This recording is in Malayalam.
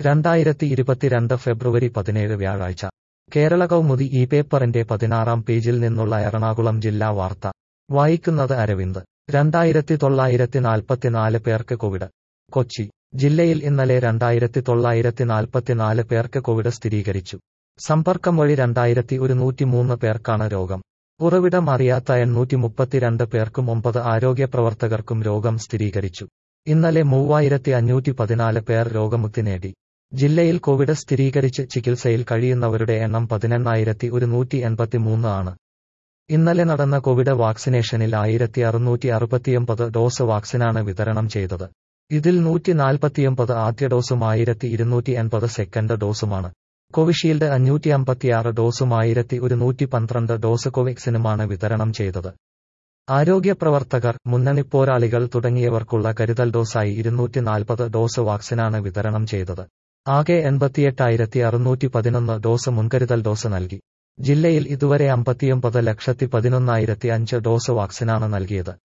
രണ്ടായിരത്തി ഇരുപത്തിരണ്ട് ഫെബ്രുവരി പതിനേഴ് വ്യാഴാഴ്ച കേരള കൗമുദി ഈ പേപ്പറിന്റെ പതിനാറാം പേജിൽ നിന്നുള്ള എറണാകുളം ജില്ലാ വാർത്ത വായിക്കുന്നത് അരവിന്ദ് രണ്ടായിരത്തി തൊള്ളായിരത്തി നാൽപ്പത്തിനാല് പേർക്ക് കോവിഡ് കൊച്ചി ജില്ലയിൽ ഇന്നലെ രണ്ടായിരത്തി തൊള്ളായിരത്തി നാൽപ്പത്തിനാല് പേർക്ക് കോവിഡ് സ്ഥിരീകരിച്ചു സമ്പർക്കം വഴി രണ്ടായിരത്തി ഒരുന്നൂറ്റിമൂന്ന് പേർക്കാണ് രോഗം ഉറവിടം അറിയാത്ത എണ്ണൂറ്റി മുപ്പത്തിരണ്ട് പേർക്കും ഒമ്പത് ആരോഗ്യ പ്രവർത്തകർക്കും രോഗം സ്ഥിരീകരിച്ചു ഇന്നലെ മൂവായിരത്തി അഞ്ഞൂറ്റി പതിനാല് പേർ രോഗമുക്തി നേടി ജില്ലയിൽ കോവിഡ് സ്ഥിരീകരിച്ച് ചികിത്സയിൽ കഴിയുന്നവരുടെ എണ്ണം പതിനെണ്ണായിരത്തി ഒരുന്നൂറ്റി എൺപത്തിമൂന്ന് ആണ് ഇന്നലെ നടന്ന കോവിഡ് വാക്സിനേഷനിൽ ആയിരത്തി അറുന്നൂറ്റി അറുപത്തിയൊമ്പത് ഡോസ് വാക്സിനാണ് വിതരണം ചെയ്തത് ഇതിൽ നൂറ്റി നാൽപ്പത്തിയൊമ്പത് ആദ്യ ഡോസും ആയിരത്തി ഇരുന്നൂറ്റി എൺപത് സെക്കൻഡ് ഡോസുമാണ് കോവിഷീൽഡ് അഞ്ഞൂറ്റി അമ്പത്തിയാറ് ഡോസും ആയിരത്തി ഒരുന്നൂറ്റി പന്ത്രണ്ട് ഡോസ് കോവാക്സിനുമാണ് വിതരണം ചെയ്തത് ആരോഗ്യ പ്രവർത്തകർ മുന്നണിപ്പോരാളികൾ തുടങ്ങിയവർക്കുള്ള കരുതൽ ഡോസായി ഇരുന്നൂറ്റി നാൽപ്പത് ഡോസ് വാക്സിനാണ് വിതരണം ചെയ്തത് ആകെ എൺപത്തിയെട്ടായിരത്തി അറുന്നൂറ്റി പതിനൊന്ന് ഡോസ് മുൻകരുതൽ ഡോസ് നൽകി ജില്ലയിൽ ഇതുവരെ അമ്പത്തിയൊമ്പത് ലക്ഷത്തി പതിനൊന്നായിരത്തി അഞ്ച് ഡോസ് വാക്സിനാണ് നൽകിയത്